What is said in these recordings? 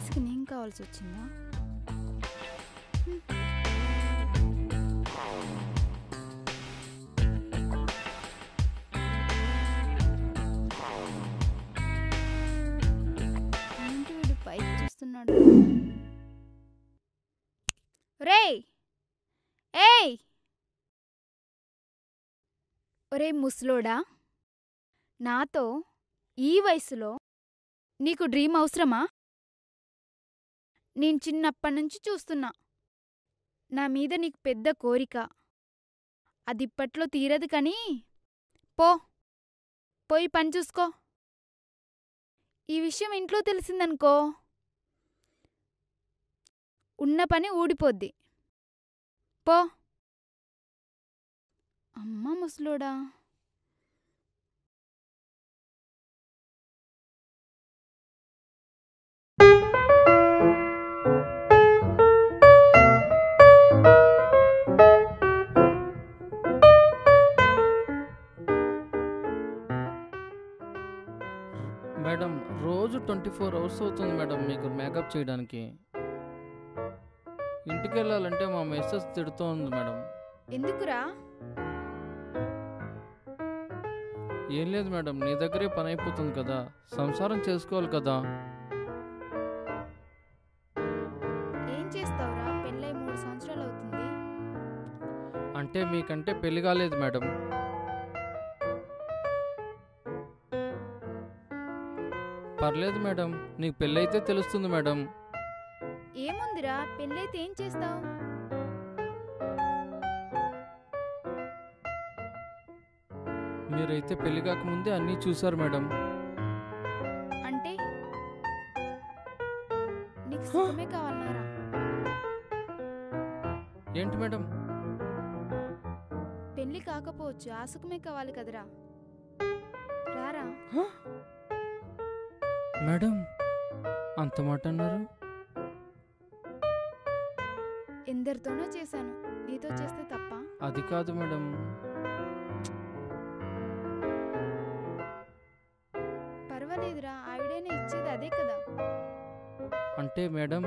వయసుకి నేను కావాల్సి వచ్చిందా ఏంటి వీడు పైకి చూస్తున్నాడు రేయ్ ఏయ్ ఒరే ముసలోడా నాతో ఈ వయసులో నీకు డ్రీమ్ అవసరమా నేను చిన్నప్పటి నుంచి చూస్తున్నా నా మీద నీకు పెద్ద కోరిక అది ఇప్పట్లో తీరదు కానీ పో పోయి పని చూసుకో ఈ విషయం ఇంట్లో తెలిసిందనుకో ఉన్న పని ఊడిపోద్ది పో అమ్మ ముసలోడా మేడం రోజు ట్వంటీ ఫోర్ అవర్స్ అవుతుంది మేడం మీకు మేకప్ చేయడానికి ఇంటికి వెళ్ళాలంటే మా మిస్సెస్ తిడుతూ ఉంది మేడం ఎందుకురా ఏం లేదు మేడం నీ దగ్గరే పని అయిపోతుంది కదా సంసారం చేసుకోవాలి కదా ఏం చేస్తావురా పెళ్ళై మూడు సంవత్సరాలు అవుతుంది అంటే మీకంటే పెళ్లి కాలేదు మేడం పర్లేదు మేడం నీకు పెళ్ళైతే తెలుస్తుంది మేడం ఏముందిరా పెళ్ళైతే ఏం చేస్తావు మీరైతే పెళ్లి కాకముందే అన్నీ చూసారు మేడం అంటే నీకు సుఖమే కావాలన్నారా ఏంటి మేడం పెళ్లి కాకపోవచ్చు ఆ సుఖమే కావాలి కదరా రారా మేడం అంత మాట అన్నారు ఎందరితోనో చేశాను నీతో చేస్తే తప్ప అది కాదు మేడం పర్వాలేదురా ఆవిడైనా ఇచ్చేది అదే కదా అంటే మేడం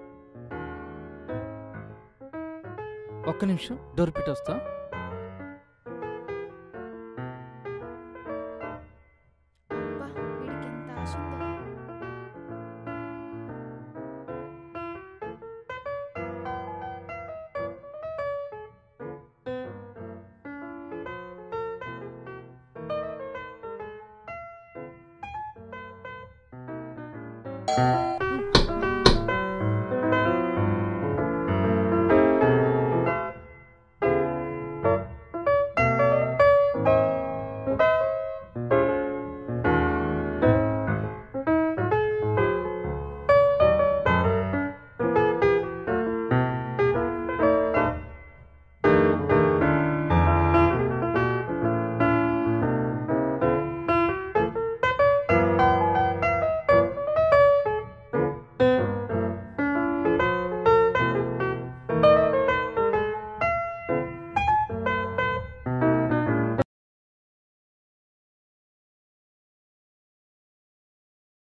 ఒక్క నిమిషం డోర్ పెట్టొస్తా అబ్బా వీడికి ఎంత ఆశ ఉందో ఆ